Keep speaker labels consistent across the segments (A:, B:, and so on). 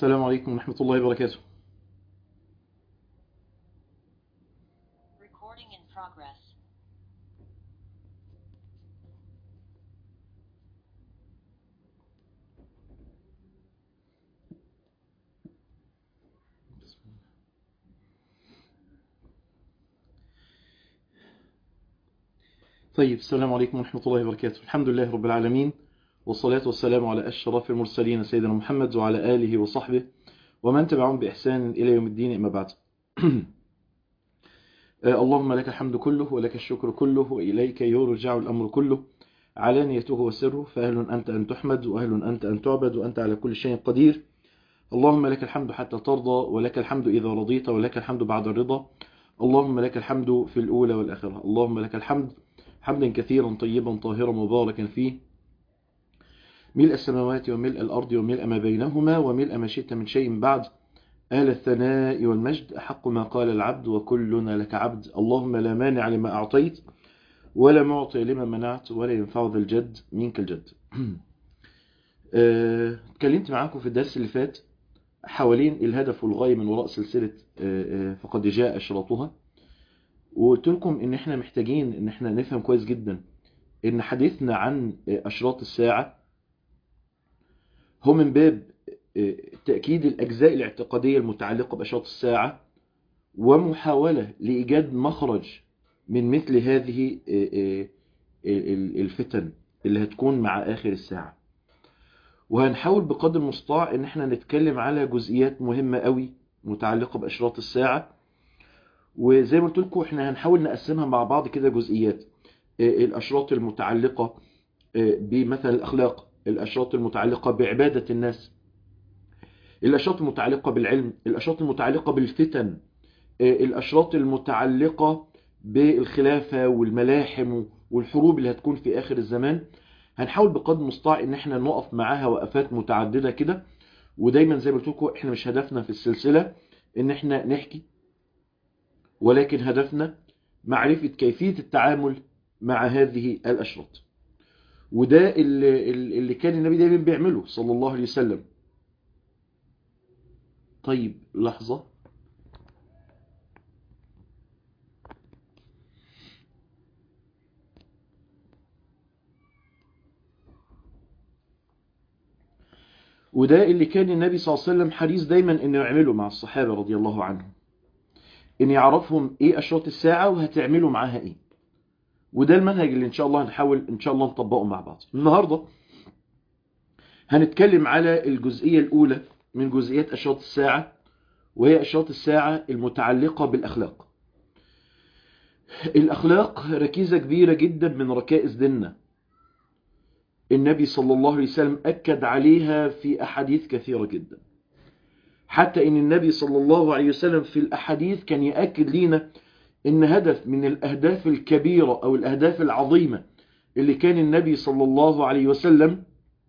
A: السلام عليكم ورحمة الله وبركاته
B: Recording in progress.
A: طيب السلام عليكم ورحمة الله وبركاته الحمد لله رب العالمين والصلاة والسلام على أشرف المرسلين سيدنا محمد وعلى آله وصحبه ومن تبعهم بإحسان إلى يوم الدين أما بعد آه، اللهم لك الحمد كله ولك الشكر كله وإليك يرجع الأمر كله علانيته وسره فأهل أنت أن تحمد وأهل أنت أن تعبد وأنت على كل شيء قدير اللهم لك الحمد حتى ترضى ولك الحمد إذا رضيت ولك الحمد بعد الرضا اللهم لك الحمد في الأولى والآخرة اللهم لك الحمد حمدا كثيرا طيبا طاهرا مباركا فيه ملء السماوات وملء الأرض وملء ما بينهما وملء ما شئت من شيء بعد آل الثناء والمجد أحق ما قال العبد وكلنا لك عبد اللهم لا مانع لما أعطيت ولا معطي لما منعت ولا ينفع ذا الجد منك الجد آه، اتكلمت معاكم في الدرس اللي فات حوالين الهدف والغاية من وراء سلسلة آه، آه، فقد جاء أشراطها وقلت لكم ان احنا محتاجين ان احنا نفهم كويس جدا ان حديثنا عن اشراط الساعة هو من باب تأكيد الأجزاء الاعتقادية المتعلقة بأشراط الساعة ومحاولة لإيجاد مخرج من مثل هذه الفتن اللي هتكون مع آخر الساعة وهنحاول بقدر المستطاع ان احنا نتكلم على جزئيات مهمة قوي متعلقة بأشراط الساعة وزي ما قلت لكم احنا هنحاول نقسمها مع بعض كده جزئيات الاشراط المتعلقة بمثلا الاخلاق الاشراط المتعلقة بعبادة الناس الاشراط المتعلقة بالعلم الاشراط المتعلقة بالفتن الاشراط المتعلقة بالخلافة والملاحم والحروب اللي هتكون في اخر الزمان هنحاول بقدر المستطاع ان احنا نقف معاها وقفات متعددة كده ودايما زي ما قلت لكم احنا مش هدفنا في السلسلة ان احنا نحكي ولكن هدفنا معرفة كيفية التعامل مع هذه الأشراط وده اللي, اللي كان النبي دايما بيعمله صلى الله عليه وسلم طيب لحظة وده اللي كان النبي صلى الله عليه وسلم حريص دايما انه يعمله مع الصحابة رضي الله عنهم ان يعرفهم ايه اشراط الساعة وهتعملوا معاها ايه وده المنهج اللي ان شاء الله هنحاول ان شاء الله نطبقه مع بعض النهاردة هنتكلم على الجزئية الاولى من جزئيات اشراط الساعة وهي اشراط الساعة المتعلقة بالاخلاق الاخلاق ركيزة كبيرة جدا من ركائز ديننا النبي صلى الله عليه وسلم اكد عليها في احاديث كثيرة جدا حتى ان النبي صلى الله عليه وسلم في الاحاديث كان يأكد لينا ان هدف من الاهداف الكبيرة او الاهداف العظيمة اللي كان النبي صلى الله عليه وسلم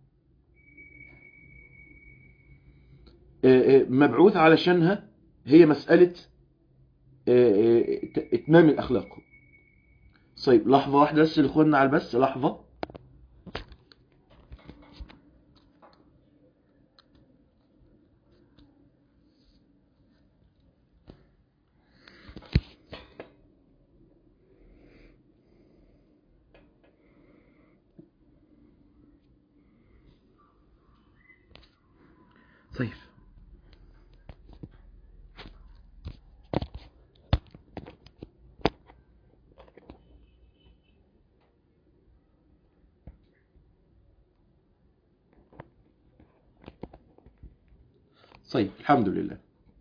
A: مبعوث علشانها هي مسألة اتمام الاخلاق طيب لحظة واحدة بس لاخواننا على البث لحظة طيب طيب الحمد لله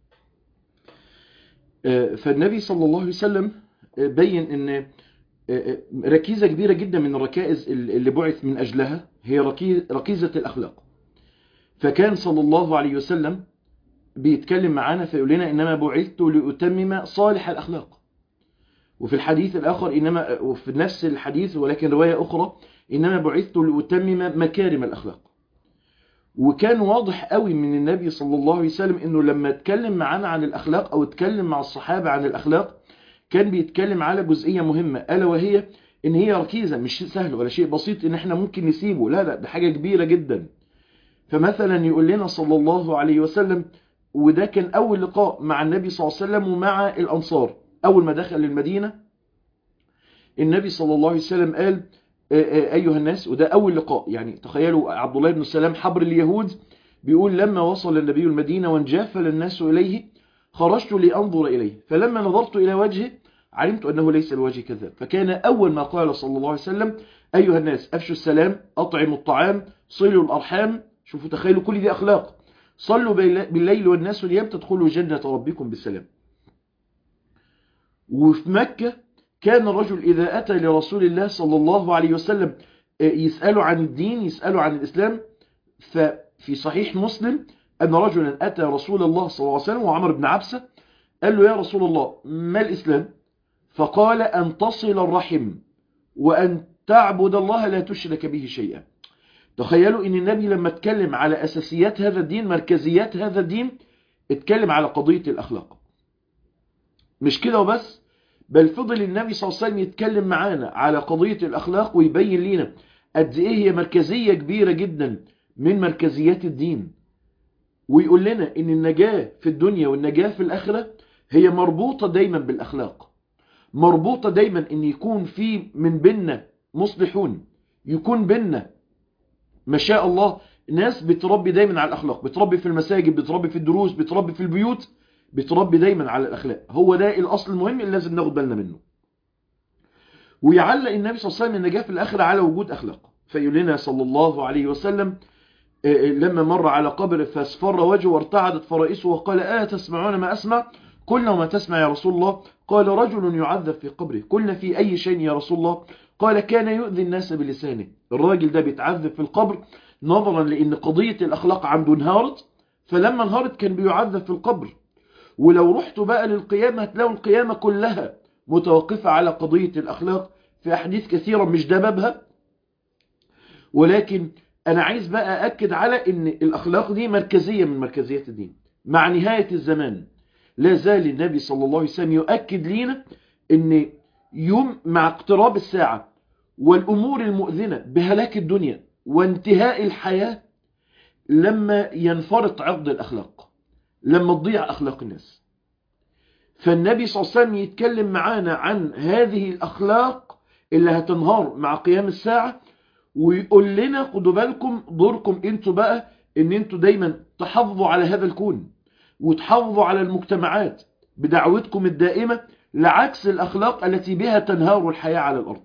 A: فالنبي صلى الله عليه وسلم بين ان ركيزة كبيرة جدا من الركائز اللي بعث من أجلها هي ركيزة الأخلاق فكان صلى الله عليه وسلم بيتكلم معانا فيقول لنا إنما بعثت لأتمم صالح الأخلاق وفي الحديث الآخر إنما وفي نفس الحديث ولكن رواية أخرى إنما بعثت لأتمم مكارم الأخلاق وكان واضح قوي من النبي صلى الله عليه وسلم إنه لما اتكلم معانا عن الأخلاق أو اتكلم مع الصحابة عن الأخلاق كان بيتكلم على جزئية مهمة ألا وهي إن هي ركيزة مش سهل ولا شيء بسيط إن احنا ممكن نسيبه لا لا ده حاجة كبيرة جدا فمثلا يقول لنا صلى الله عليه وسلم وده كان أول لقاء مع النبي صلى الله عليه وسلم ومع الأنصار أول ما دخل المدينة النبي صلى الله عليه وسلم قال أيها الناس وده أول لقاء يعني تخيلوا عبد الله بن السلام حبر اليهود بيقول لما وصل النبي المدينة وانجافل الناس إليه خرجت لأنظر إليه فلما نظرت إلى وجهه علمت أنه ليس الوجه كذاب فكان أول ما قال صلى الله عليه وسلم أيها الناس أفشوا السلام أطعموا الطعام صلوا الأرحام شوفوا تخيلوا كل دي أخلاق صلوا بالليل والناس نيام تدخلوا جنة ربكم بالسلام وفي مكة كان الرجل إذا أتى لرسول الله صلى الله عليه وسلم يسأله عن الدين يسأله عن الإسلام ففي صحيح مسلم أن رجلا أتى رسول الله صلى الله عليه وسلم وعمر بن عبسة قال له يا رسول الله ما الإسلام فقال أن تصل الرحم وأن تعبد الله لا تشرك به شيئا تخيلوا ان النبي لما اتكلم على اساسيات هذا الدين مركزيات هذا الدين اتكلم على قضية الاخلاق مش كده وبس بل فضل النبي صلى الله عليه وسلم يتكلم معانا على قضية الاخلاق ويبين لنا قد ايه هي مركزية كبيرة جدا من مركزيات الدين ويقول لنا ان النجاة في الدنيا والنجاة في الاخرة هي مربوطة دايما بالاخلاق مربوطة دايما ان يكون في من بيننا مصلحون يكون بيننا ما شاء الله ناس بتربي دايما على الأخلاق بتربي في المساجد بتربي في الدروس بتربي في البيوت بتربي دايما على الأخلاق هو ده الأصل المهم اللي لازم ناخد بالنا منه ويعلق النبي صلى الله عليه وسلم النجاة في الآخرة على وجود أخلاق فيقول لنا صلى الله عليه وسلم لما مر على قبر فاصفر وجهه وارتعدت فرائسه وقال آه تسمعون ما أسمع قلنا وما تسمع يا رسول الله قال رجل يعذب في قبره قلنا في أي شيء يا رسول الله قال كان يؤذي الناس بلسانه الراجل ده بيتعذب في القبر نظرا لأن قضية الأخلاق عنده انهارت فلما انهارت كان بيعذب في القبر ولو رحتوا بقى للقيامة هتلاقوا القيامة كلها متوقفة على قضية الأخلاق في أحاديث كثيرة مش ده بابها ولكن أنا عايز بقى أكد على أن الأخلاق دي مركزية من مركزيات الدين مع نهاية الزمان لا زال النبي صلى الله عليه وسلم يؤكد لنا أن يوم مع اقتراب الساعة والأمور المؤذنة بهلاك الدنيا وانتهاء الحياة لما ينفرط عقد الأخلاق لما تضيع أخلاق الناس فالنبي صلى الله عليه وسلم يتكلم معانا عن هذه الأخلاق اللي هتنهار مع قيام الساعة ويقول لنا خدوا بالكم دوركم انتوا بقى ان انتوا دايما تحافظوا على هذا الكون وتحافظوا على المجتمعات بدعوتكم الدائمة لعكس الأخلاق التي بها تنهار الحياة على الأرض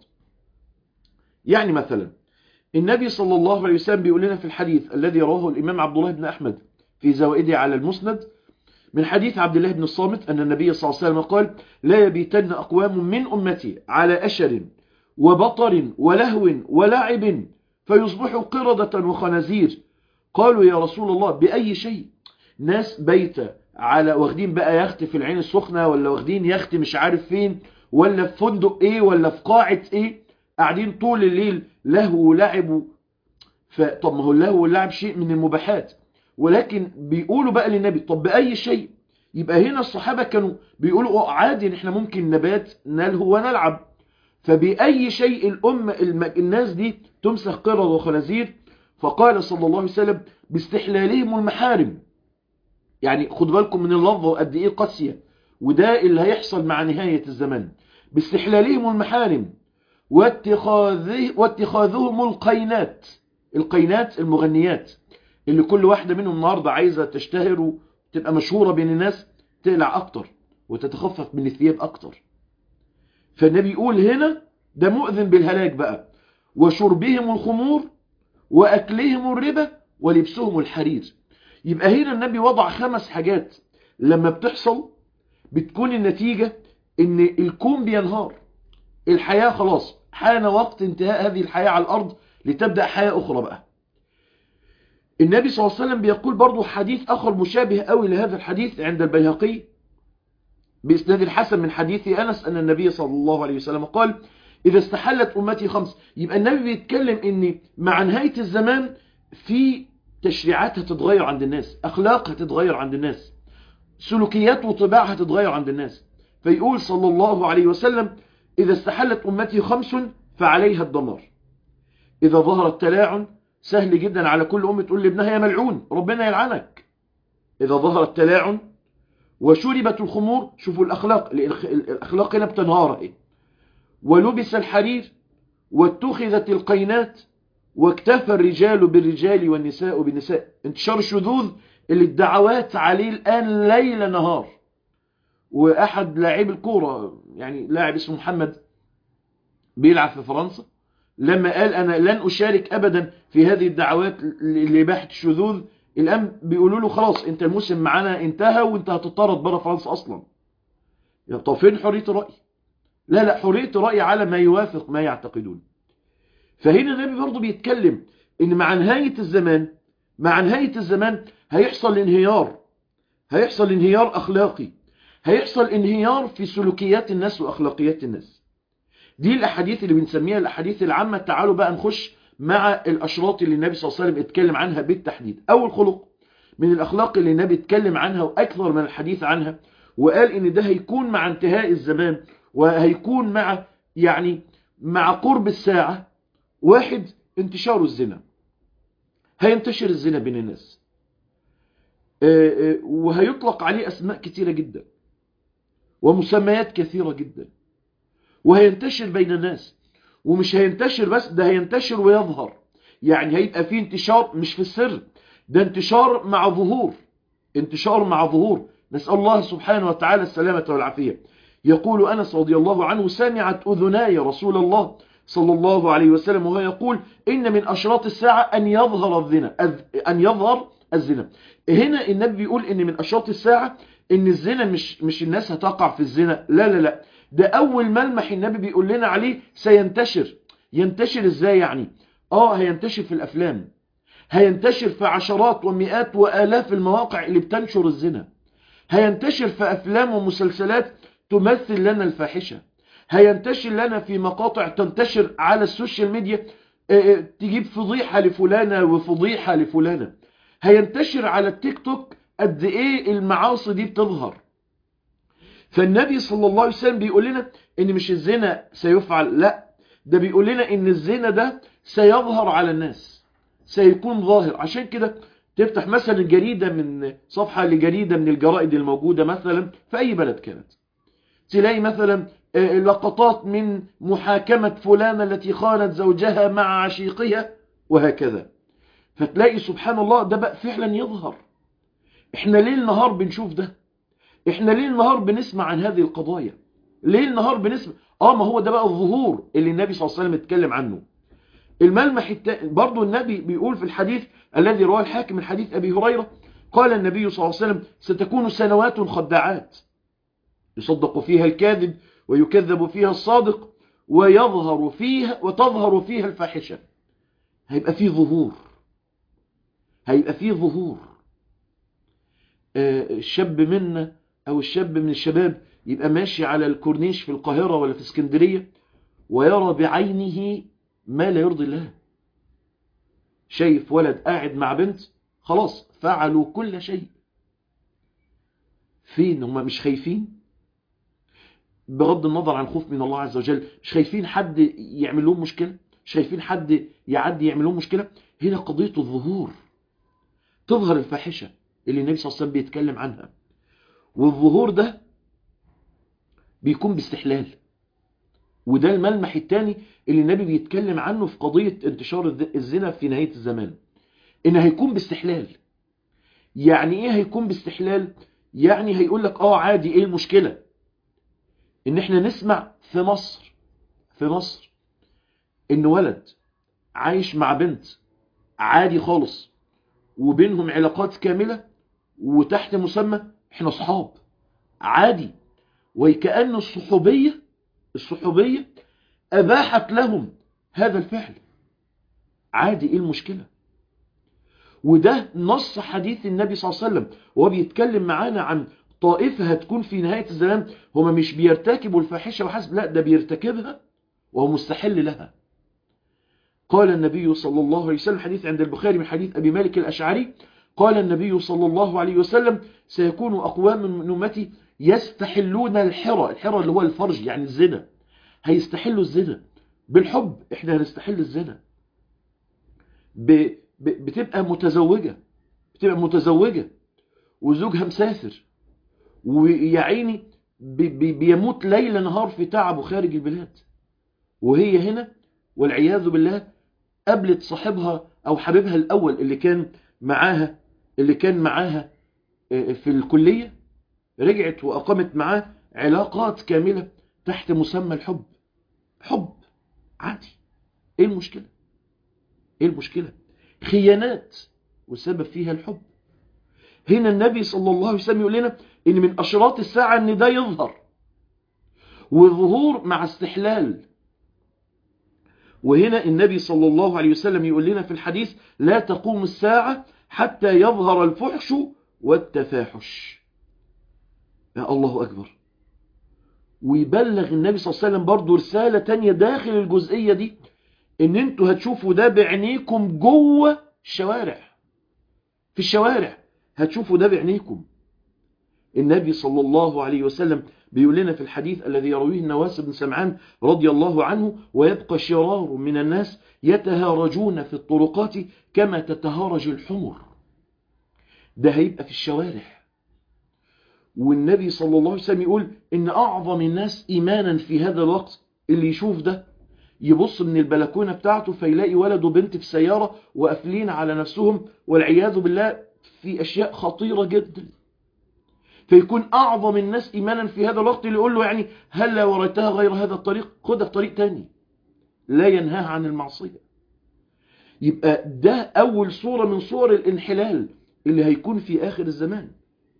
A: يعني مثلا النبي صلى الله عليه وسلم بيقول لنا في الحديث الذي رواه الإمام عبد الله بن أحمد في زوائده على المسند من حديث عبد الله بن الصامت أن النبي صلى الله عليه وسلم قال لا يبيتن أقوام من أمتي على أشر وبطر ولهو ولعب فيصبحوا قردة وخنازير قالوا يا رسول الله بأي شيء ناس بيت على واخدين بقى يخت في العين السخنة ولا واخدين يخت مش عارف فين ولا في فندق ايه ولا في قاعة ايه قاعدين طول الليل لهو ولعب فطب ما هو اللهو واللعب شيء من المباحات ولكن بيقولوا بقى للنبي طب بأي شيء يبقى هنا الصحابة كانوا بيقولوا عادي ان احنا ممكن نبات نلهو ونلعب فبأي شيء الأمة الناس دي تمسخ قرد وخنازير فقال صلى الله عليه وسلم باستحلالهم المحارم يعني خد بالكم من اللفظة وقد ايه قاسية وده اللي هيحصل مع نهاية الزمان باستحلالهم المحارم واتخاذه واتخاذهم القينات القينات المغنيات اللي كل واحدة منهم النهاردة عايزة تشتهر وتبقى مشهورة بين الناس تقلع أكتر وتتخفف من الثياب أكتر فالنبي يقول هنا ده مؤذن بالهلاك بقى وشربهم الخمور وأكلهم الربا ولبسهم الحرير يبقى هنا النبي وضع خمس حاجات لما بتحصل بتكون النتيجة ان الكون بينهار الحياة خلاص حان وقت انتهاء هذه الحياة على الأرض لتبدأ حياة أخرى بقى النبي صلى الله عليه وسلم بيقول برضو حديث آخر مشابه قوي لهذا الحديث عند البيهقي بإسناد الحسن من حديث أنس أن النبي صلى الله عليه وسلم قال إذا استحلت أمتي خمس يبقى النبي بيتكلم أن مع نهاية الزمان في تشريعات هتتغير عند الناس أخلاق هتتغير عند الناس سلوكيات وطباع هتتغير عند الناس فيقول صلى الله عليه وسلم إذا استحلت أمتي خمس فعليها الدمار إذا ظهر التلاعن سهل جدا على كل أم تقول لابنها يا ملعون ربنا يلعنك إذا ظهر التلاعن وشربت الخمور شوفوا الأخلاق الأخلاق هنا بتنهار اهي ولبس الحرير واتخذت القينات واكتفى الرجال بالرجال والنساء بالنساء انتشار الشذوذ اللي الدعوات عليه الآن ليل نهار وأحد لاعبي الكورة يعني لاعب اسمه محمد بيلعب في فرنسا لما قال أنا لن أشارك أبدا في هذه الدعوات لإباحة الشذوذ الآن بيقولوا له خلاص أنت الموسم معانا انتهى وأنت هتطرد بره فرنسا أصلا طب فين حرية الرأي لا لا حرية الرأي على ما يوافق ما يعتقدون فهنا النبي برضه بيتكلم ان مع نهاية الزمان مع نهاية الزمان هيحصل انهيار هيحصل انهيار اخلاقي هيحصل انهيار في سلوكيات الناس واخلاقيات الناس دي الاحاديث اللي بنسميها الاحاديث العامة تعالوا بقى نخش مع الاشراط اللي النبي صلى الله عليه وسلم اتكلم عنها بالتحديد اول خلق من الاخلاق اللي النبي اتكلم عنها واكثر من الحديث عنها وقال ان ده هيكون مع انتهاء الزمان وهيكون مع يعني مع قرب الساعة واحد انتشار الزنا هينتشر الزنا بين الناس وهيطلق عليه أسماء كثيرة جدا ومسميات كثيرة جدا وهينتشر بين الناس ومش هينتشر بس ده هينتشر ويظهر يعني هيبقى فيه انتشار مش في السر ده انتشار مع ظهور انتشار مع ظهور نسأل الله سبحانه وتعالى السلامة والعافية يقول أنس رضي الله عنه سمعت أذناي رسول الله صلى الله عليه وسلم وهو يقول إن من أشراط الساعة أن يظهر الزنا أن يظهر الزنا هنا النبي بيقول إن من أشراط الساعة إن الزنا مش مش الناس هتقع في الزنا لا لا لا ده أول ملمح النبي بيقول لنا عليه سينتشر ينتشر إزاي يعني آه هينتشر في الأفلام هينتشر في عشرات ومئات وآلاف المواقع اللي بتنشر الزنا هينتشر في أفلام ومسلسلات تمثل لنا الفاحشة هينتشر لنا في مقاطع تنتشر على السوشيال ميديا تجيب فضيحة لفلانة وفضيحة لفلانة هينتشر على التيك توك قد ايه المعاصي دي بتظهر فالنبي صلى الله عليه وسلم بيقول لنا ان مش الزنا سيفعل لا ده بيقول لنا ان الزنا ده سيظهر على الناس سيكون ظاهر عشان كده تفتح مثلا جريدة من صفحة لجريدة من الجرائد الموجودة مثلا في اي بلد كانت تلاقي مثلا لقطات من محاكمة فلانة التي خانت زوجها مع عشيقها وهكذا فتلاقي سبحان الله ده بقى فعلا يظهر احنا ليل نهار بنشوف ده احنا ليل نهار بنسمع عن هذه القضايا ليل نهار بنسمع اه ما هو ده بقى الظهور اللي النبي صلى الله عليه وسلم اتكلم عنه الملمح التا... برضو النبي بيقول في الحديث الذي رواه الحاكم من حديث أبي هريرة قال النبي صلى الله عليه وسلم ستكون سنوات خداعات يصدق فيها الكاذب ويكذب فيها الصادق ويظهر فيها وتظهر فيها الفاحشة هيبقى فيه ظهور هيبقى فيه ظهور الشاب منا او الشاب من الشباب يبقى ماشي على الكورنيش في القاهرة ولا في اسكندرية ويرى بعينه ما لا يرضي الله شايف ولد قاعد مع بنت خلاص فعلوا كل شيء فين هم مش خايفين بغض النظر عن خوف من الله عز وجل مش خايفين حد يعمل لهم مشكلة مش خايفين حد يعدي يعمل لهم مشكلة هنا قضية الظهور تظهر الفاحشة اللي النبي صلى الله عليه وسلم بيتكلم عنها والظهور ده بيكون باستحلال وده الملمح الثاني اللي النبي بيتكلم عنه في قضية انتشار الزنا في نهاية الزمان ان هيكون باستحلال يعني ايه هيكون باستحلال يعني هيقول لك اه عادي ايه المشكلة ان احنا نسمع في مصر في مصر ان ولد عايش مع بنت عادي خالص وبينهم علاقات كاملة وتحت مسمى احنا صحاب عادي وكأن الصحوبية الصحوبية أباحت لهم هذا الفعل عادي ايه المشكلة وده نص حديث النبي صلى الله عليه وسلم وهو بيتكلم معانا عن طائفة هتكون في نهاية الزمان هما مش بيرتكبوا الفاحشة وحسب لا ده بيرتكبها وهو مستحل لها قال النبي صلى الله عليه وسلم حديث عند البخاري من حديث أبي مالك الأشعري قال النبي صلى الله عليه وسلم سيكون أقوام من أمتي يستحلون الحرى الحرى اللي هو الفرج يعني الزنا هيستحلوا الزنا بالحب احنا هنستحل الزنا ب... ب... بتبقى متزوجة بتبقى متزوجة وزوجها مسافر ويا عيني بي... بي... بيموت ليل نهار في تعبه خارج البلاد وهي هنا والعياذ بالله قابلت صاحبها او حبيبها الاول اللي كان معاها اللي كان معاها في الكلية رجعت واقامت معاه علاقات كاملة تحت مسمى الحب حب عادي ايه المشكلة ايه المشكلة خيانات والسبب فيها الحب هنا النبي صلى الله عليه وسلم يقول لنا ان من اشراط الساعة ان ده يظهر وظهور مع استحلال وهنا النبي صلى الله عليه وسلم يقول لنا في الحديث لا تقوم الساعة حتى يظهر الفحش والتفاحش يا الله أكبر ويبلغ النبي صلى الله عليه وسلم برضو رسالة تانية داخل الجزئية دي ان انتوا هتشوفوا ده بعينيكم جوه الشوارع في الشوارع هتشوفوا ده بعينيكم النبي صلى الله عليه وسلم بيقول لنا في الحديث الذي يرويه النواس بن سمعان رضي الله عنه ويبقى شرار من الناس يتهارجون في الطرقات كما تتهارج الحمر ده هيبقى في الشوارع والنبي صلى الله عليه وسلم يقول ان اعظم الناس ايمانا في هذا الوقت اللي يشوف ده يبص من البلكونه بتاعته فيلاقي ولد وبنت في سياره وقافلين على نفسهم والعياذ بالله في اشياء خطيره جدا فيكون اعظم الناس ايمانا في هذا الوقت اللي يقول له يعني هل لا وريتها غير هذا الطريق خدها في طريق تاني لا ينهاها عن المعصيه يبقى ده اول صوره من صور الانحلال اللي هيكون في اخر الزمان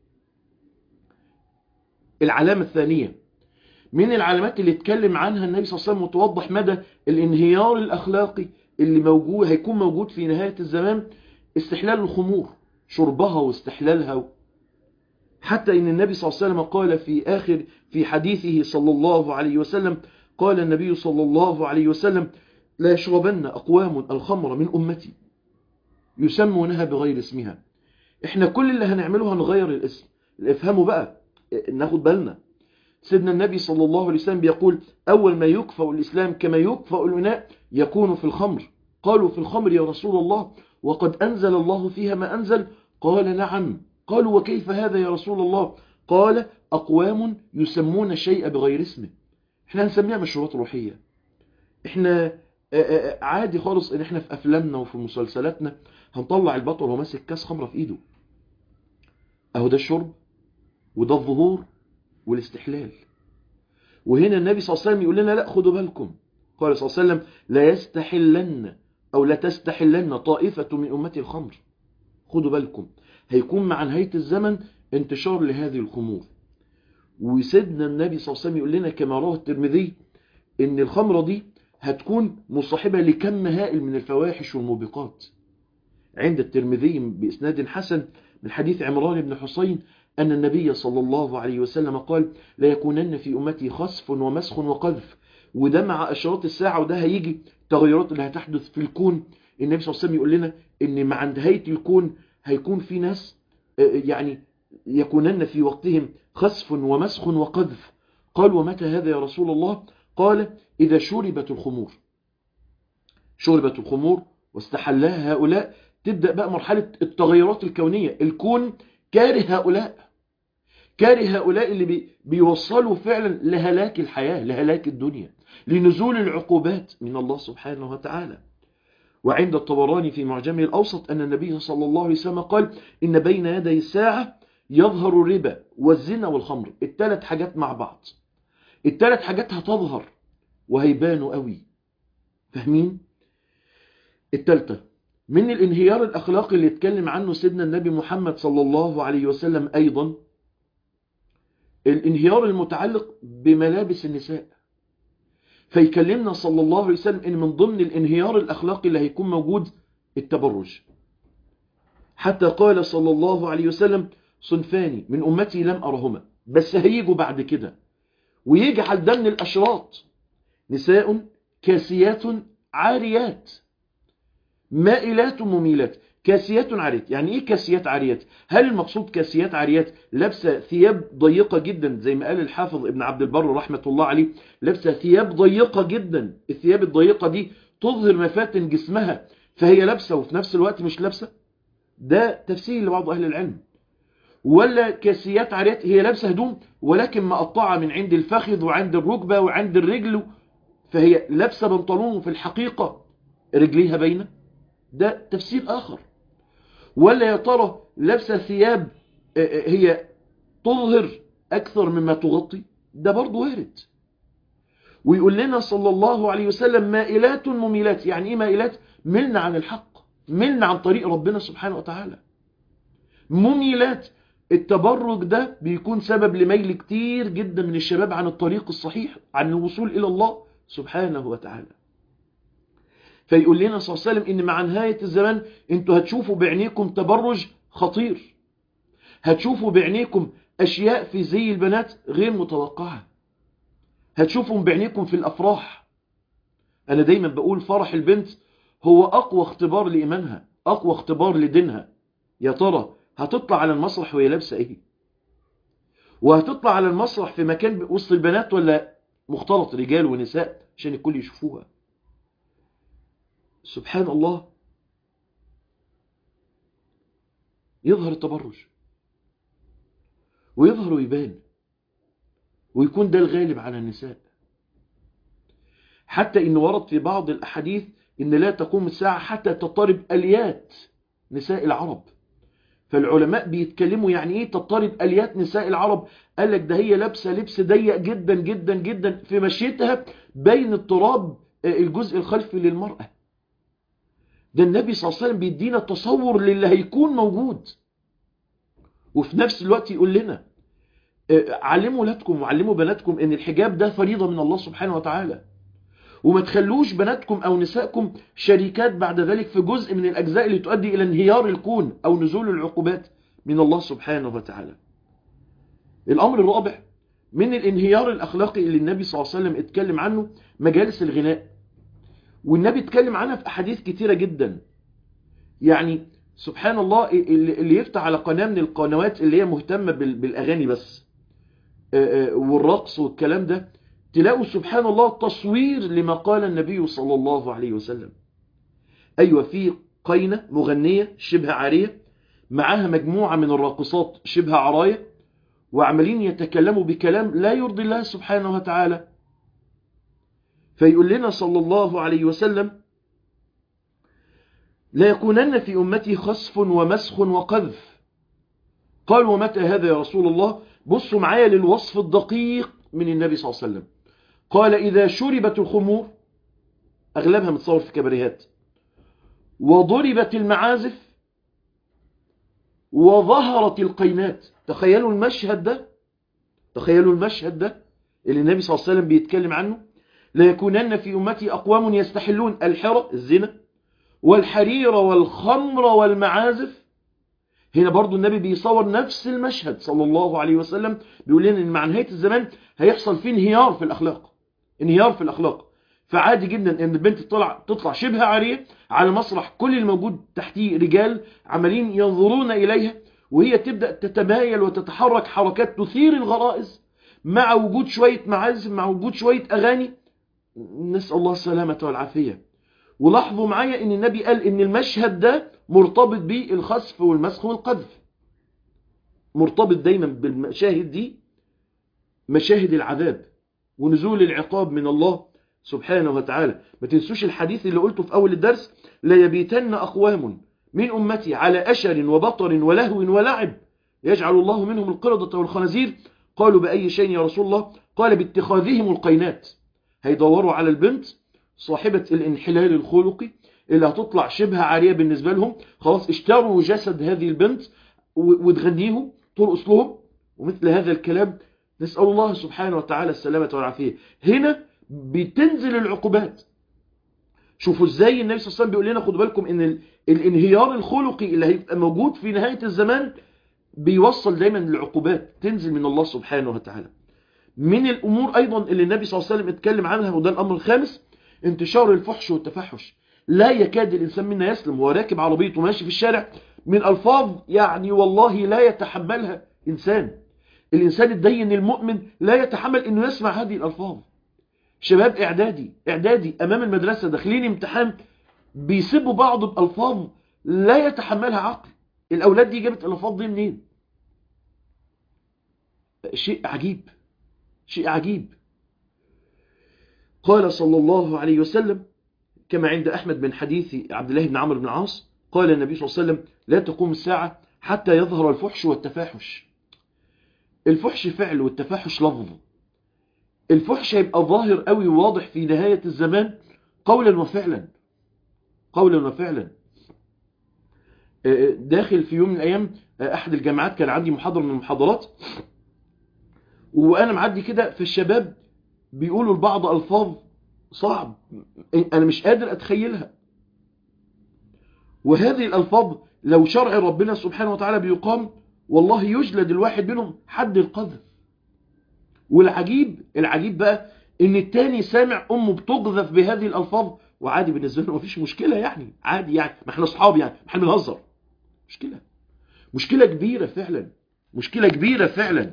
A: العلامة الثانية من العلامات اللي اتكلم عنها النبي صلى الله عليه وسلم وتوضح مدى الانهيار الأخلاقي اللي موجود هيكون موجود في نهاية الزمان استحلال الخمور شربها واستحلالها حتى ان النبي صلى الله عليه وسلم قال في آخر في حديثه صلى الله عليه وسلم قال النبي صلى الله عليه وسلم لا يشربن أقوام الخمر من أمتي يسمونها بغير اسمها احنا كل اللي هنعمله هنغير الاسم افهموا بقى ناخد بالنا سيدنا النبي صلى الله عليه وسلم بيقول أول ما يكفأ الإسلام كما يكفأ الإناء يكون في الخمر قالوا في الخمر يا رسول الله وقد أنزل الله فيها ما أنزل قال نعم قالوا وكيف هذا يا رسول الله قال أقوام يسمون الشيء بغير اسمه احنا هنسميها مشروبات روحية احنا عادي خالص ان احنا في افلامنا وفي مسلسلاتنا هنطلع البطل وهو ماسك كاس خمره في ايده اهو ده الشرب وده الظهور والاستحلال وهنا النبي صلى الله عليه وسلم يقول لنا لا خدوا بالكم قال صلى الله عليه وسلم لا يستحلن او لا تستحلن طائفة من امتي الخمر خدوا بالكم هيكون مع نهاية الزمن انتشار لهذه الخمور وسيدنا النبي صلى الله عليه وسلم يقول لنا كما رواه الترمذي ان الخمرة دي هتكون مصاحبة لكم هائل من الفواحش والموبقات عند الترمذي بإسناد حسن من حديث عمران بن حسين أن النبي صلى الله عليه وسلم قال لا يكونن في أمتي خسف ومسخ وقذف وده مع أشراط الساعة وده هيجي تغيرات اللي هتحدث في الكون النبي صلى الله عليه وسلم يقول لنا أن مع نهاية الكون هيكون في ناس يعني يكونن في وقتهم خسف ومسخ وقذف قال ومتى هذا يا رسول الله قال إذا شربت الخمور شربت الخمور واستحلها هؤلاء تبدأ بقى مرحلة التغيرات الكونية الكون كاره هؤلاء كاره هؤلاء اللي بي بيوصلوا فعلا لهلاك الحياة لهلاك الدنيا لنزول العقوبات من الله سبحانه وتعالى وعند الطبراني في معجمه الأوسط أن النبي صلى الله عليه وسلم قال إن بين يدي الساعة يظهر الربا والزنا والخمر الثلاث حاجات مع بعض الثلاث حاجات هتظهر وهيبانوا قوي فاهمين الثالثة من الانهيار الأخلاقي اللي اتكلم عنه سيدنا النبي محمد صلى الله عليه وسلم أيضا الانهيار المتعلق بملابس النساء فيكلمنا صلى الله عليه وسلم ان من ضمن الانهيار الأخلاقي اللي هيكون موجود التبرج حتى قال صلى الله عليه وسلم صنفان من أمتي لم أرهما بس هيجوا بعد كده ويجعل ده من الأشراط نساء كاسيات عاريات مائلات مميلات كاسيات عاريات يعني ايه كاسيات عاريات هل المقصود كاسيات عاريات لابسه ثياب ضيقه جدا زي ما قال الحافظ ابن عبد البر رحمه الله عليه لابسه ثياب ضيقه جدا الثياب الضيقه دي تظهر مفاتن جسمها فهي لابسة وفي نفس الوقت مش لابسة ده تفسير لبعض أهل العلم ولا كاسيات عاريات هي لابسة هدوم ولكن مقطعة من عند الفخذ وعند الركبة وعند الرجل فهي لابسة بنطلون وفي الحقيقة رجليها باينة ده تفسير آخر ولا يا ترى لابسة ثياب هي تظهر أكثر مما تغطي ده برضو وارد ويقول لنا صلى الله عليه وسلم مائلات مميلات يعني ايه مائلات ملنا عن الحق ملنا عن طريق ربنا سبحانه وتعالى مميلات التبرج ده بيكون سبب لميل كتير جدا من الشباب عن الطريق الصحيح عن الوصول إلى الله سبحانه وتعالى فيقول لنا صلى الله عليه وسلم إن مع نهاية الزمان انتوا هتشوفوا بعينيكم تبرج خطير هتشوفوا بعينيكم أشياء في زي البنات غير متوقعة هتشوفهم بعينيكم في الأفراح أنا دايما بقول فرح البنت هو أقوى اختبار لإيمانها أقوى اختبار لدينها يا ترى هتطلع على المسرح وهي لابسة إيه وهتطلع على المسرح في مكان وسط البنات ولا مختلط رجال ونساء عشان الكل يشوفوها سبحان الله يظهر التبرج ويظهر ويبان ويكون ده الغالب على النساء حتى إن ورد في بعض الأحاديث إن لا تقوم الساعة حتى تضطرب أليات نساء العرب فالعلماء بيتكلموا يعني ايه تضطرب اليات نساء العرب قال لك ده هي لابسه لبس ضيق جدا جدا جدا في مشيتها بين التراب الجزء الخلفي للمرأة ده النبي صلى الله عليه وسلم بيدينا تصور للي هيكون موجود وفي نفس الوقت يقول لنا علموا ولادكم وعلموا بناتكم ان الحجاب ده فريضة من الله سبحانه وتعالى وما تخلوش بناتكم او نسائكم شريكات بعد ذلك في جزء من الاجزاء اللي تؤدي الى انهيار الكون او نزول العقوبات من الله سبحانه وتعالى الامر الرابع من الانهيار الاخلاقي اللي النبي صلى الله عليه وسلم اتكلم عنه مجالس الغناء والنبي اتكلم عنها في احاديث كتيرة جدا يعني سبحان الله اللي يفتح على قناة من القنوات اللي هي مهتمة بالاغاني بس والرقص والكلام ده تلاقوا سبحان الله تصوير لما قال النبي صلى الله عليه وسلم أيوة في قينة مغنية شبه عارية معاها مجموعة من الراقصات شبه عراية وعمالين يتكلموا بكلام لا يرضي الله سبحانه وتعالى فيقول لنا صلى الله عليه وسلم لا يكونن في أمتي خصف ومسخ وقذف قال ومتى هذا يا رسول الله بصوا معايا للوصف الدقيق من النبي صلى الله عليه وسلم قال إذا شربت الخمور أغلبها متصور في كبريهات وضربت المعازف وظهرت القينات تخيلوا المشهد ده تخيلوا المشهد ده اللي النبي صلى الله عليه وسلم بيتكلم عنه لا يكونن في أمتي أقوام يستحلون الحرى الزنا والحرير والخمر والمعازف هنا برضو النبي بيصور نفس المشهد صلى الله عليه وسلم بيقول لنا ان مع نهاية الزمان هيحصل فيه انهيار في الأخلاق انهيار في الأخلاق فعادي جدا ان البنت تطلع تطلع شبه عارية على مسرح كل الموجود تحتيه رجال عمالين ينظرون إليها وهي تبدأ تتمايل وتتحرك حركات تثير الغرائز مع وجود شوية معازف مع وجود شوية أغاني نسأل الله السلامة والعافية ولاحظوا معايا ان النبي قال ان المشهد ده مرتبط بالخسف والمسخ والقذف مرتبط دايما بالمشاهد دي مشاهد العذاب ونزول العقاب من الله سبحانه وتعالى ما تنسوش الحديث اللي قلته في أول الدرس لا يبيتن أقوام من أمتي على أشر وبطر ولهو ولعب يجعل الله منهم القردة والخنازير قالوا بأي شيء يا رسول الله قال باتخاذهم القينات هيدوروا على البنت صاحبة الانحلال الخلقي اللي هتطلع شبه عارية بالنسبة لهم خلاص اشتروا جسد هذه البنت وتغنيهم ترقص لهم ومثل هذا الكلام نسأل الله سبحانه وتعالى السلامة والعافية هنا بتنزل العقوبات شوفوا ازاي النبي صلى الله عليه وسلم بيقول لنا خدوا بالكم ان الانهيار الخلقي اللي هيبقى موجود في نهاية الزمان بيوصل دايما للعقوبات تنزل من الله سبحانه وتعالى من الامور ايضا اللي النبي صلى الله عليه وسلم اتكلم عنها وده الامر الخامس انتشار الفحش والتفحش لا يكاد الانسان منا يسلم وهو راكب عربيته وماشي في الشارع من الفاظ يعني والله لا يتحملها انسان الانسان الدين المؤمن لا يتحمل انه يسمع هذه الالفاظ شباب اعدادي اعدادي امام المدرسة داخلين امتحان بيسبوا بعض بألفاظ لا يتحملها عقل الأولاد دي جابت الألفاظ دي منين شيء عجيب شيء عجيب قال صلى الله عليه وسلم كما عند أحمد من حديث عبد الله بن عمرو بن العاص قال النبي صلى الله عليه وسلم لا تقوم الساعة حتى يظهر الفحش والتفاحش الفحش فعل والتفاحش لفظ الفحش هيبقى ظاهر قوي وواضح في نهاية الزمان قولا وفعلا قولا وفعلا داخل في يوم من الأيام أحد الجامعات كان عندي محاضرة من المحاضرات وأنا معدي كده في الشباب بيقولوا لبعض ألفاظ صعب أنا مش قادر أتخيلها وهذه الألفاظ لو شرع ربنا سبحانه وتعالى بيقام والله يجلد الواحد منهم حد القذف والعجيب العجيب بقى ان التاني سامع امه بتقذف بهذه الالفاظ وعادي بالنسبه له مفيش مشكله يعني عادي يعني ما احنا اصحاب يعني ما احنا بنهزر مشكله مشكله كبيره فعلا مشكله كبيره فعلا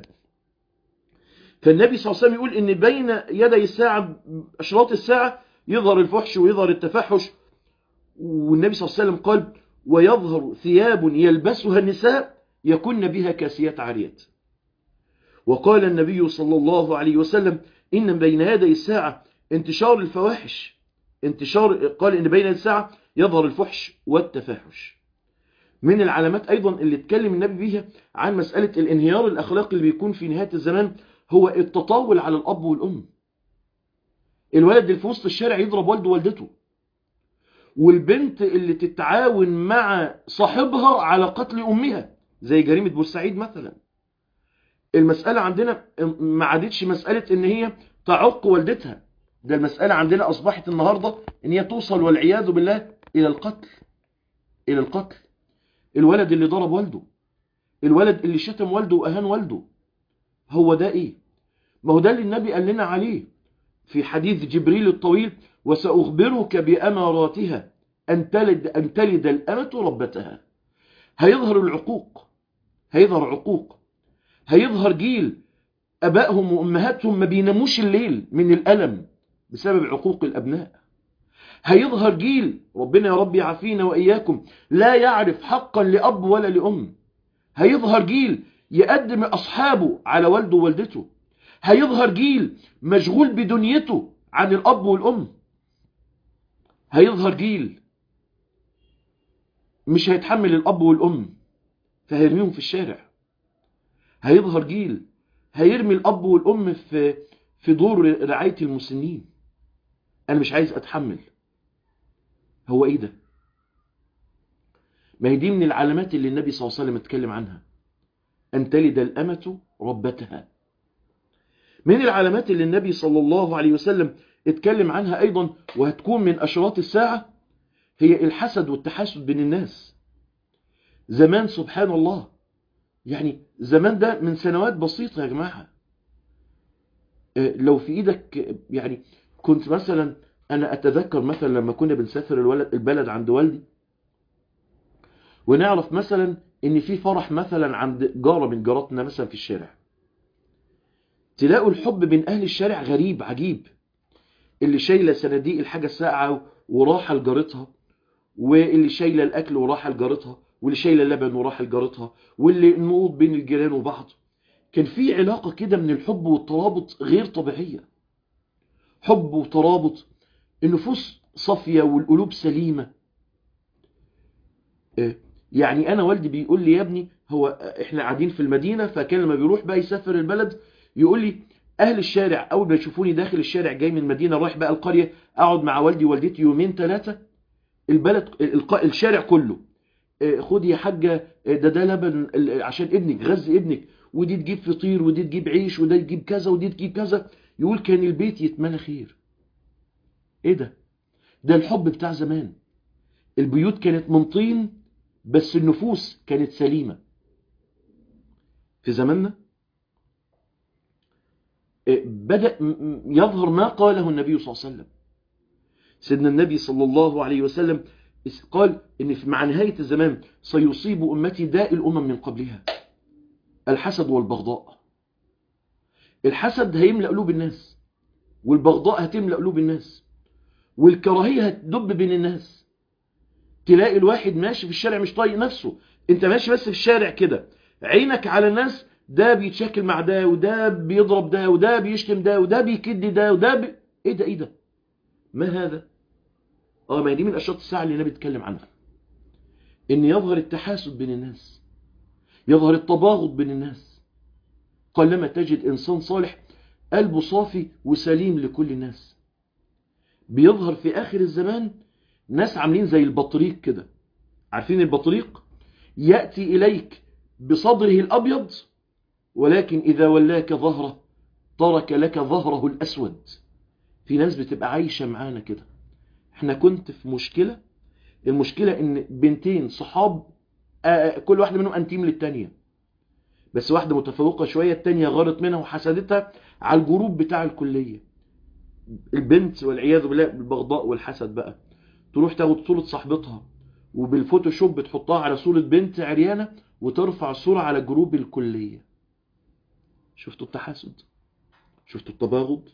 A: فالنبي صلى الله عليه وسلم يقول ان بين يدي الساعه اشراط الساعه يظهر الفحش ويظهر التفحش والنبي صلى الله عليه وسلم قال ويظهر ثياب يلبسها النساء يكن بها كاسيات عاريات وقال النبي صلى الله عليه وسلم إن بين يدي الساعة انتشار الفواحش انتشار قال إن بين يدي الساعة يظهر الفحش والتفاحش من العلامات أيضا اللي اتكلم النبي بيها عن مسألة الانهيار الأخلاقي اللي بيكون في نهاية الزمان هو التطاول على الأب والأم الولد اللي في وسط الشارع يضرب والده ووالدته والبنت اللي تتعاون مع صاحبها على قتل أمها زي جريمة بورسعيد مثلا المسألة عندنا ما عادتش مسألة ان هي تعق والدتها ده المسألة عندنا أصبحت النهاردة ان هي توصل والعياذ بالله إلى القتل إلى القتل الولد اللي ضرب والده الولد اللي شتم والده وأهان والده هو ده إيه ما هو ده اللي النبي قال لنا عليه في حديث جبريل الطويل وسأخبرك بأماراتها أن تلد, أن تلد الأمة ربتها هيظهر العقوق هيظهر عقوق هيظهر جيل أبائهم وأمهاتهم ما بيناموش الليل من الألم بسبب عقوق الأبناء هيظهر جيل ربنا يا رب يعافينا وإياكم لا يعرف حقا لأب ولا لأم هيظهر جيل يقدم أصحابه على والده ووالدته هيظهر جيل مشغول بدنيته عن الأب والأم هيظهر جيل مش هيتحمل الأب والأم فهيرميهم في الشارع هيظهر جيل هيرمي الأب والأم في في دور رعاية المسنين أنا مش عايز أتحمل هو إيه ده ما هي دي من العلامات اللي النبي صلى الله عليه وسلم اتكلم عنها أن تلد الأمة ربتها من العلامات اللي النبي صلى الله عليه وسلم اتكلم عنها أيضا وهتكون من أشراط الساعة هي الحسد والتحاسد بين الناس زمان سبحان الله يعني زمان ده من سنوات بسيطة يا جماعة لو في ايدك يعني كنت مثلا انا اتذكر مثلا لما كنا بنسافر الولد البلد عند والدي ونعرف مثلا ان في فرح مثلا عند جارة من جاراتنا مثلا في الشارع تلاقوا الحب بين اهل الشارع غريب عجيب اللي شايله صناديق الحاجه الساقعه وراحه لجارتها واللي شايله الاكل وراحه لجارتها واللي شايله اللبن وراحه لجارتها واللي النقود بين الجيران وبعض كان في علاقه كده من الحب والترابط غير طبيعيه حب وترابط النفوس صافيه والقلوب سليمه يعني انا والدي بيقول لي يا ابني هو احنا قاعدين في المدينه فكان لما بيروح بقى يسافر البلد يقول لي اهل الشارع اول ما يشوفوني داخل الشارع جاي من المدينه رايح بقى القريه اقعد مع والدي ووالدتي يومين ثلاثه البلد الشارع كله خد يا حاجه ده ده لبن عشان ابنك غذي ابنك ودي تجيب فطير ودي تجيب عيش وده تجيب كذا ودي تجيب كذا يقول كان البيت يتملى خير ايه ده ده الحب بتاع زمان البيوت كانت من طين بس النفوس كانت سليمه في زماننا بدأ يظهر ما قاله النبي صلى الله عليه وسلم سيدنا النبي صلى الله عليه وسلم قال إن مع نهاية الزمان سيصيب أمتي داء الأمم من قبلها الحسد والبغضاء الحسد هيملأ قلوب الناس والبغضاء هتملأ قلوب الناس والكراهية هتدب بين الناس تلاقي الواحد ماشي في الشارع مش طايق نفسه انت ماشي بس في الشارع كده عينك على الناس ده بيتشاكل مع ده وده بيضرب ده وده بيشتم ده وده بيكد ده وده بي... ايه ده ايه ده ما هذا اه ما هي دي من اشراط الساعه اللي النبي بيتكلم عنها ان يظهر التحاسد بين الناس يظهر التباغض بين الناس قلما تجد انسان صالح قلبه صافي وسليم لكل الناس بيظهر في اخر الزمان ناس عاملين زي البطريق كده عارفين البطريق ياتي اليك بصدره الابيض ولكن اذا ولاك ظهره ترك لك ظهره الاسود في ناس بتبقى عايشه معانا كده احنا كنت في مشكله المشكله ان بنتين صحاب آه كل واحده منهم انتيم للتانيه بس واحده متفوقه شويه التانيه غارت منها وحسدتها على الجروب بتاع الكليه البنت والعياذ بالله بالبغضاء والحسد بقى تروح تاخد صوره صاحبتها وبالفوتوشوب بتحطها على صوره بنت عريانه وترفع الصوره على جروب الكليه شفتوا التحاسد شفتوا التباغض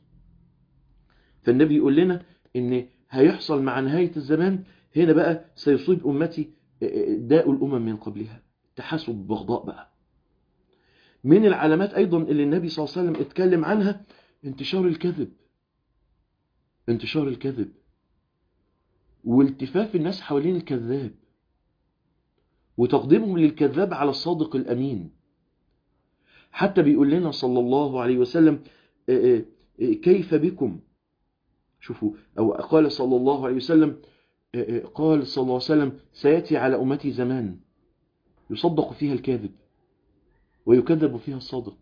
A: فالنبي يقول لنا ان هيحصل مع نهايه الزمان هنا بقى سيصيب امتي داء الامم من قبلها تحاسد بغضاء بقى من العلامات ايضا اللي النبي صلى الله عليه وسلم اتكلم عنها انتشار الكذب انتشار الكذب والتفاف الناس حوالين الكذاب وتقديمهم للكذاب على الصادق الامين حتى بيقول لنا صلى الله عليه وسلم كيف بكم شوفوا او قال صلى الله عليه وسلم قال صلى الله عليه وسلم سياتي على امتي زمان يصدق فيها الكاذب ويكذب فيها الصادق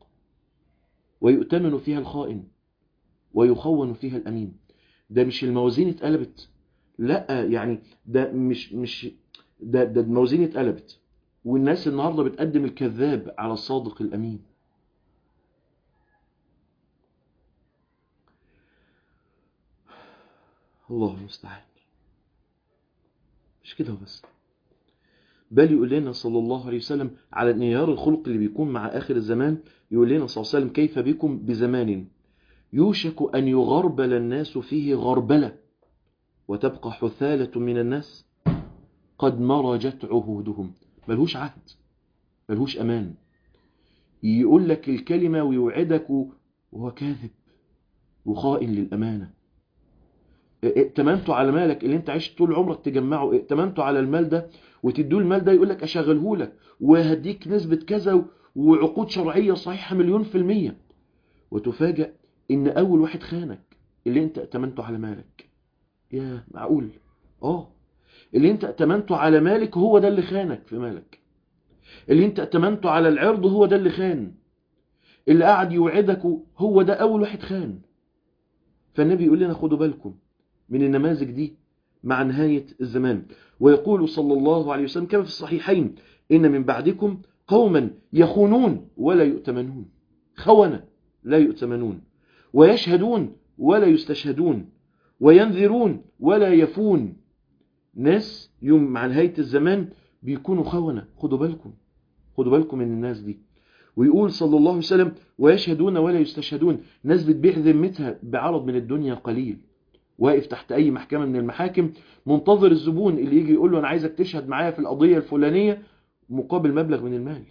A: ويؤتمن فيها الخائن ويخون فيها الامين ده مش الموازين اتقلبت لا يعني ده مش مش ده ده الموازين اتقلبت والناس النهارده بتقدم الكذاب على الصادق الامين الله المستعان مش كده بس بل يقول لنا صلى الله عليه وسلم على انهيار الخلق اللي بيكون مع آخر الزمان يقول لنا صلى الله عليه وسلم كيف بكم بزمان يوشك أن يغربل الناس فيه غربلة وتبقى حثالة من الناس قد مرجت عهودهم ملهوش عهد ملهوش أمان يقول لك الكلمة ويوعدك وهو كاذب وخائن للأمانة ائتمنته على مالك اللي انت عشت طول عمرك تجمعه ائتمنته على المال ده وتدوه المال ده يقول لك اشغله لك وهديك نسبة كذا وعقود شرعية صحيحة مليون في المية وتفاجأ ان اول واحد خانك اللي انت ائتمنته على مالك يا معقول اه اللي انت ائتمنته على مالك هو ده اللي خانك في مالك اللي انت ائتمنته على العرض هو ده اللي خان اللي قاعد يوعدك هو ده اول واحد خان فالنبي يقول لنا خدوا بالكم من النماذج دي مع نهاية الزمان ويقول صلى الله عليه وسلم كما في الصحيحين إن من بعدكم قوما يخونون ولا يؤتمنون خونة لا يؤتمنون ويشهدون ولا يستشهدون وينذرون ولا يفون ناس يوم مع نهاية الزمان بيكونوا خونة خدوا بالكم خدوا بالكم من الناس دي ويقول صلى الله عليه وسلم ويشهدون ولا يستشهدون ناس بتبيع ذمتها بعرض من الدنيا قليل واقف تحت اي محكمة من المحاكم منتظر الزبون اللي يجي يقول له انا عايزك تشهد معايا في القضية الفلانية مقابل مبلغ من المال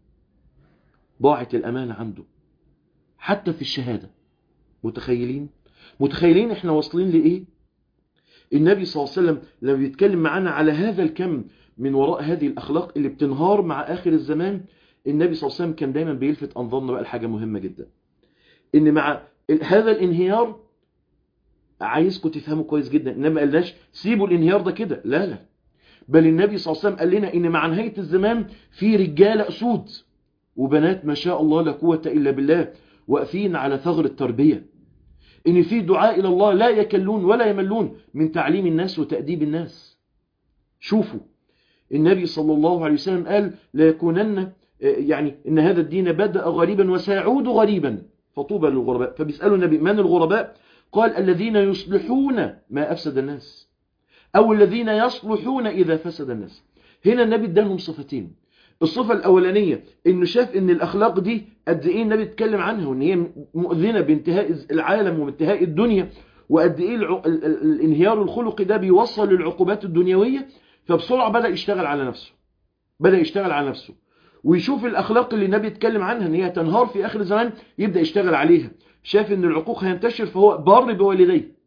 A: ضاعت الامانة عنده حتى في الشهادة متخيلين متخيلين احنا واصلين لايه النبي صلى الله عليه وسلم لما بيتكلم معانا على هذا الكم من وراء هذه الاخلاق اللي بتنهار مع اخر الزمان النبي صلى الله عليه وسلم كان دايما بيلفت انظارنا بقى لحاجه مهمه جدا ان مع هذا الانهيار عايزكم تفهموا كويس جدا انما ما قالناش سيبوا الانهيار ده كده لا لا بل النبي صلى الله عليه وسلم قال لنا ان مع نهايه الزمان في رجاله اسود وبنات ما شاء الله لا قوه الا بالله واقفين على ثغر التربيه ان في دعاء الى الله لا يكلون ولا يملون من تعليم الناس وتاديب الناس شوفوا النبي صلى الله عليه وسلم قال لا يكونن يعني ان هذا الدين بدا غريبا وسيعود غريبا فطوبى للغرباء فبيسالوا النبي من الغرباء قال الذين يصلحون ما أفسد الناس أو الذين يصلحون إذا فسد الناس هنا النبي ادالهم صفتين الصفة الأولانية إنه شاف إن الأخلاق دي قد إيه النبي اتكلم عنها وإن هي مؤذنة بانتهاء العالم وبانتهاء الدنيا وقد إيه الع... الانهيار الخلقي ده بيوصل للعقوبات الدنيوية فبسرعة بدأ يشتغل على نفسه بدأ يشتغل على نفسه ويشوف الأخلاق اللي النبي اتكلم عنها ان هي تنهار في آخر الزمان يبدأ يشتغل عليها شاف ان العقوق هينتشر فهو بار بوالديه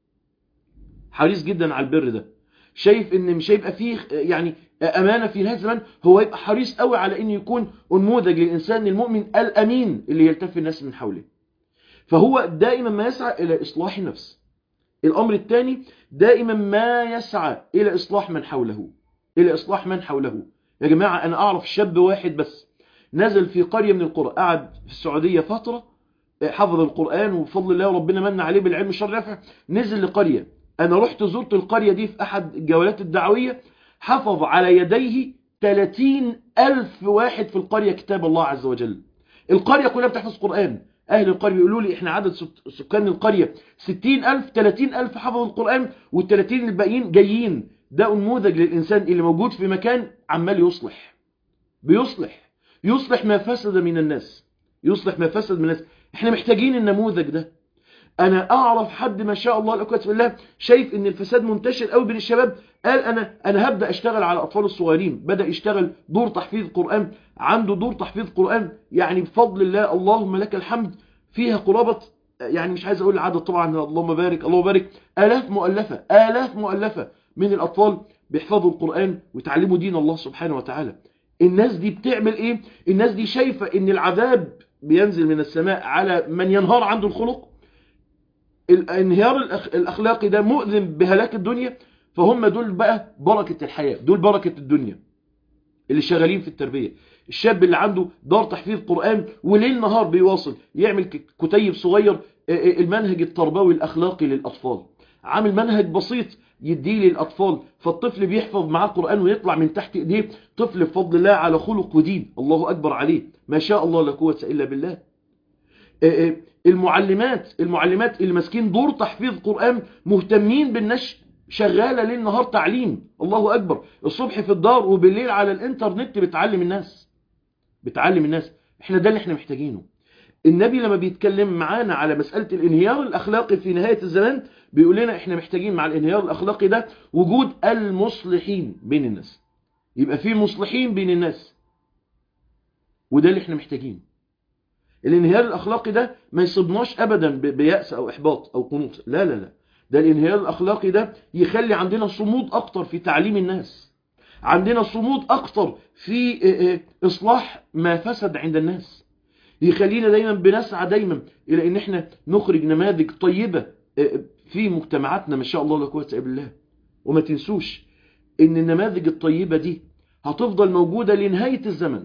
A: حريص جدا على البر ده شايف ان مش هيبقى فيه يعني امانه في نهايه الزمان هو يبقى حريص قوي على ان يكون نموذج للانسان المؤمن الامين اللي يلتف الناس من حوله فهو دائما ما يسعى الى اصلاح النفس الامر الثاني دائما ما يسعى الى اصلاح من حوله الى اصلاح من حوله يا جماعه انا اعرف شاب واحد بس نزل في قريه من القرى قعد في السعوديه فتره حفظ القران وبفضل الله ربنا من عليه بالعلم الشرعي نافع نزل لقريه انا رحت زرت القريه دي في احد الجولات الدعويه حفظ على يديه 30 ألف واحد في القرية كتاب الله عز وجل القرية كلها بتحفظ قرآن أهل القرية يقولوا لي إحنا عدد سكان القرية 60 ألف 30 ألف حفظوا القرآن وال30 الباقيين جايين ده نموذج للإنسان اللي موجود في مكان عمال يصلح بيصلح يصلح ما فسد من الناس يصلح ما فسد من الناس إحنا محتاجين النموذج ده انا اعرف حد ما شاء الله الاكوات بالله شايف ان الفساد منتشر قوي بين الشباب قال انا انا هبدا اشتغل على الاطفال الصغيرين بدا يشتغل دور تحفيظ قران عنده دور تحفيظ قران يعني بفضل الله اللهم لك الحمد فيها قرابه يعني مش عايز اقول العدد طبعا اللهم بارك اللهم بارك الاف مؤلفه الاف مؤلفه من الاطفال بيحفظوا القران ويتعلموا دين الله سبحانه وتعالى الناس دي بتعمل ايه الناس دي شايفه ان العذاب بينزل من السماء على من ينهار عنده الخلق الانهيار الاخلاقي ده مؤذن بهلاك الدنيا فهم دول بقى بركة الحياة دول بركة الدنيا اللي شغالين في التربية الشاب اللي عنده دار تحفيظ قرآن وليل نهار بيواصل يعمل كتيب صغير المنهج التربوي الأخلاقي للأطفال عامل منهج بسيط يديه للأطفال فالطفل بيحفظ معاه القرآن ويطلع من تحت إيديه طفل بفضل الله على خلق ودين الله أكبر عليه ما شاء الله لا قوة إلا بالله المعلمات المعلمات اللي ماسكين دور تحفيظ قرآن مهتمين بالنشء شغالة ليل نهار تعليم الله أكبر الصبح في الدار وبالليل على الانترنت بتعلم الناس بتعلم الناس احنا ده اللي احنا محتاجينه النبي لما بيتكلم معانا على مسألة الانهيار الأخلاقي في نهاية الزمان بيقول لنا احنا محتاجين مع الانهيار الأخلاقي ده وجود المصلحين بين الناس يبقى في مصلحين بين الناس وده اللي احنا محتاجينه الانهيار الأخلاقي ده ما يصيبناش أبدا بيأس أو إحباط أو قنوط لا لا لا ده الانهيار الأخلاقي ده يخلي عندنا صمود أكتر في تعليم الناس عندنا صمود أكتر في إصلاح ما فسد عند الناس يخلينا دايما بنسعى دايما إلى أن احنا نخرج نماذج طيبة في مجتمعاتنا ما شاء الله لا قوه الا بالله وما تنسوش ان النماذج الطيبة دي هتفضل موجودة لنهاية الزمن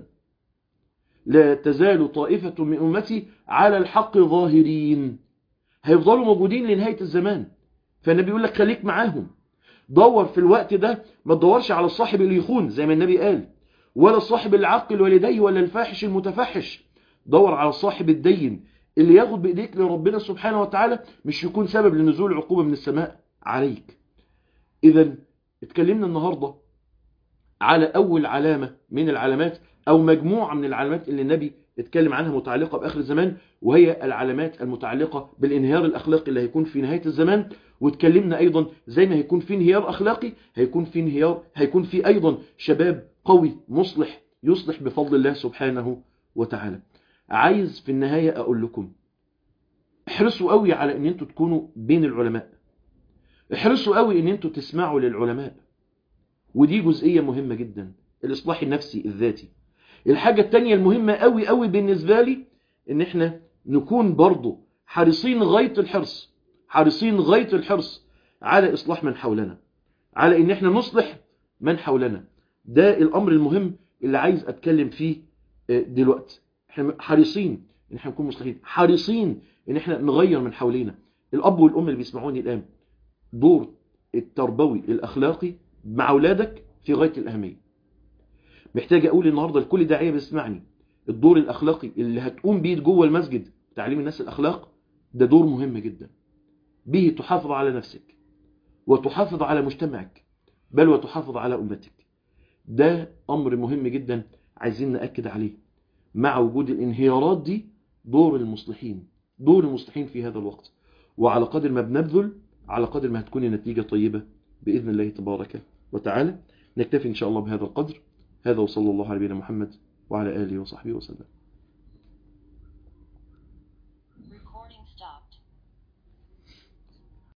A: لا تزال طائفة من أمتي على الحق ظاهرين هيفضلوا موجودين لنهاية الزمان فالنبي يقول لك خليك معاهم دور في الوقت ده ما تدورش على الصاحب اللي يخون زي ما النبي قال ولا الصاحب العاقل والديه ولا الفاحش المتفحش دور على الصاحب الدين اللي ياخد بإيديك لربنا سبحانه وتعالى مش يكون سبب لنزول عقوبة من السماء عليك إذا اتكلمنا النهاردة على أول علامة من العلامات أو مجموعة من العلامات اللي النبي اتكلم عنها متعلقة بآخر الزمان وهي العلامات المتعلقة بالانهيار الأخلاقي اللي هيكون في نهاية الزمان واتكلمنا أيضا زي ما هيكون في انهيار أخلاقي هيكون في انهيار هيكون في أيضا شباب قوي مصلح يصلح بفضل الله سبحانه وتعالى عايز في النهاية أقول لكم احرصوا قوي على ان انتوا تكونوا بين العلماء احرصوا قوي ان انتوا تسمعوا للعلماء ودي جزئية مهمة جدا الاصلاح النفسي الذاتي الحاجة التانية المهمة قوي قوي بالنسبة لي ان احنا نكون برضو حريصين غاية الحرص حريصين غاية الحرص على اصلاح من حولنا على ان احنا نصلح من حولنا ده الامر المهم اللي عايز اتكلم فيه دلوقتي احنا حريصين ان احنا نكون مصلحين حريصين ان احنا نغير من حوالينا الاب والام اللي بيسمعوني الان دور التربوي الاخلاقي مع اولادك في غايه الاهميه محتاج اقول النهارده لكل داعيه بيسمعني الدور الاخلاقي اللي هتقوم بيه جوه المسجد تعليم الناس الاخلاق ده دور مهم جدا به تحافظ على نفسك وتحافظ على مجتمعك بل وتحافظ على امتك ده امر مهم جدا عايزين ناكد عليه مع وجود الانهيارات دي دور المصلحين دور المصلحين في هذا الوقت وعلى قدر ما بنبذل على قدر ما هتكون النتيجة طيبة بإذن الله تبارك وتعالى نكتفي إن شاء الله بهذا القدر هذا وصلى الله على نبينا محمد وعلى آله وصحبه وسلم
B: Recording stopped.